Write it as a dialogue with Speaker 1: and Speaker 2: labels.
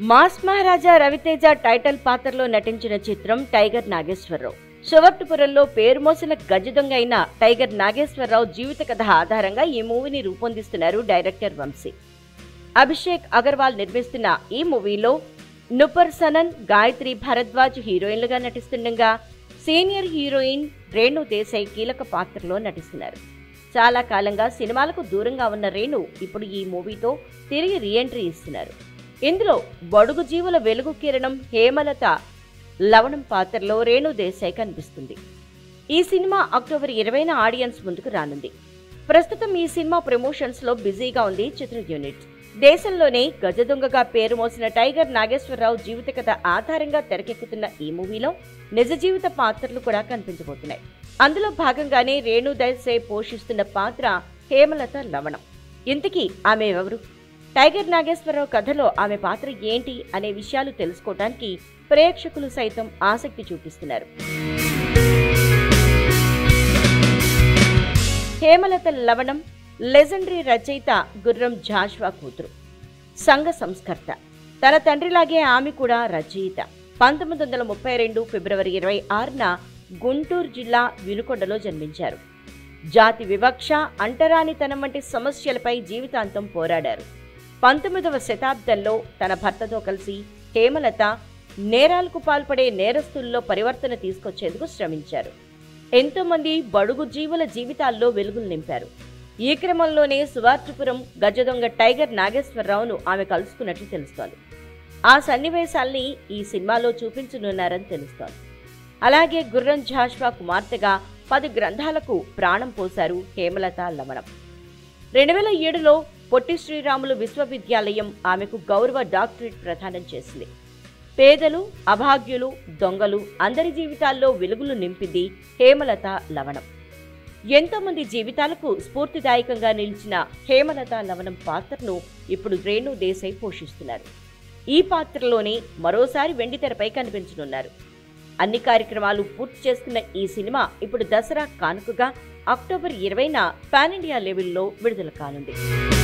Speaker 1: mass మహారాజా Raviteja title పాత్రలో నటించిన చిత్రం టైగర్ నాగేశ్వరరావు శివర్టుపురంలో పేరు మోసిన గజ దొంగ అయిన టైగర్ నాగేశ్వరరావు జీవిత కథ ఆధారంగా ఈ మూవీని రూపొందిస్తున్నారు డైరెక్టర్ వంశీ అభిషేక్ అగర్వాల్ నిర్మిస్తున్న ఈ మూవీలో నుపర్ సనన్ గాయత్రి భరద్వాజ్ హీరోయిన్లుగా నటిస్తుండగా సీనియర్ హీరోయిన్ రేణు దేశాయ్ కీలక పాత్రలో నటిస్తున్నారు చాలా కాలంగా సినిమాలకు దూరంగా ఉన్న రేణు ఇప్పుడు ఈ మూవీతో తిరిగి రీఎంట్రీ ఇస్తున్నారు ఇందులో బడుగు జీవుల వెలుగు కిరణం హేమలత లవణం పాత్రలో రేణు దేశాయ్ కనిపిస్తుంది ఈ సినిమా అక్టోబర్ ఇరవైన ఆడియన్స్ ముందుకు రానుంది ప్రస్తుతం ఈ సినిమా ప్రమోషన్స్ లో బిజీగా ఉంది చిత్ర యూనిట్ దేశంలోనే గజదొంగగా పేరు మోసిన టైగర్ నాగేశ్వరరావు జీవిత కథ ఆధారంగా తెరకెక్కుతున్న ఈ మూవీలో నిజ జీవిత పాత్రలు కూడా కనిపించబోతున్నాయి అందులో భాగంగానే రేణు దేశాయ్ పోషిస్తున్న పాత్ర హేమలత లవణం ఇంతకీ ఆమె ఎవరు టైగర్ నాగేశ్వరరావు కథలో ఆమె పాత్ర ఏంటి అనే విషయాలు తెలుసుకోవడానికి ప్రేక్షకులు సైతం ఆసక్తి చూపిస్తున్నారు హేమలత లవణం లెజెండరీ రచయిత గుర్రం జాష్వా కూతురు సంఘ సంస్కర్త తన తండ్రిలాగే ఆమె కూడా రచయిత పంతొమ్మిది వందల ముప్పై రెండు ఫిబ్రవరి ఇరవై ఆరున గుంటూరు జిల్లా వినుకొండలో జన్మించారు జాతి వివక్ష అంటరానితనం వంటి సమస్యలపై జీవితాంతం పోరాడారు పంతొమ్మిదవ శతాబ్దంలో తన భర్తతో కలిసి హేమలత నేరాలకు పాల్పడే నేరస్తుల్లో పరివర్తన తీసుకొచ్చేందుకు శ్రమించారు ఎంతోమంది బడుగు జీవుల జీవితాల్లో వెలుగులు నింపారు ఈ క్రమంలోనే సువార్తిపురం గజదొంగ టైగర్ నాగేశ్వరరావును ఆమె కలుసుకున్నట్లు తెలుస్తోంది ఆ సన్నివేశాల్ని ఈ సినిమాలో చూపించనున్నారని తెలుస్తోంది అలాగే గుర్రం జాష్వా కుమార్తెగా పది గ్రంథాలకు ప్రాణం పోశారు హేమలత లవణం రెండు వేల ఏడులో పొట్టి శ్రీరాములు విశ్వవిద్యాలయం ఆమెకు గౌరవ డాక్టరేట్ ప్రదానం చేసింది పేదలు అభాగ్యులు దొంగలు అందరి జీవితాల్లో వెలుగులు నింపింది హేమలత లవణం ఎంతోమంది జీవితాలకు స్ఫూర్తిదాయకంగా నిలిచిన హేమలత లవణం పాత్రను ఇప్పుడు రేణు దేశాయ్ పోషిస్తున్నారు ఈ పాత్రలోనే మరోసారి వెండితెరపై కనిపించనున్నారు అన్ని కార్యక్రమాలు పూర్తి చేసుకున్న ఈ సినిమా ఇప్పుడు దసరా కానుకగా అక్టోబర్ ఇరవైన పాన్ ఇండియా లెవెల్లో విడుదల కానుంది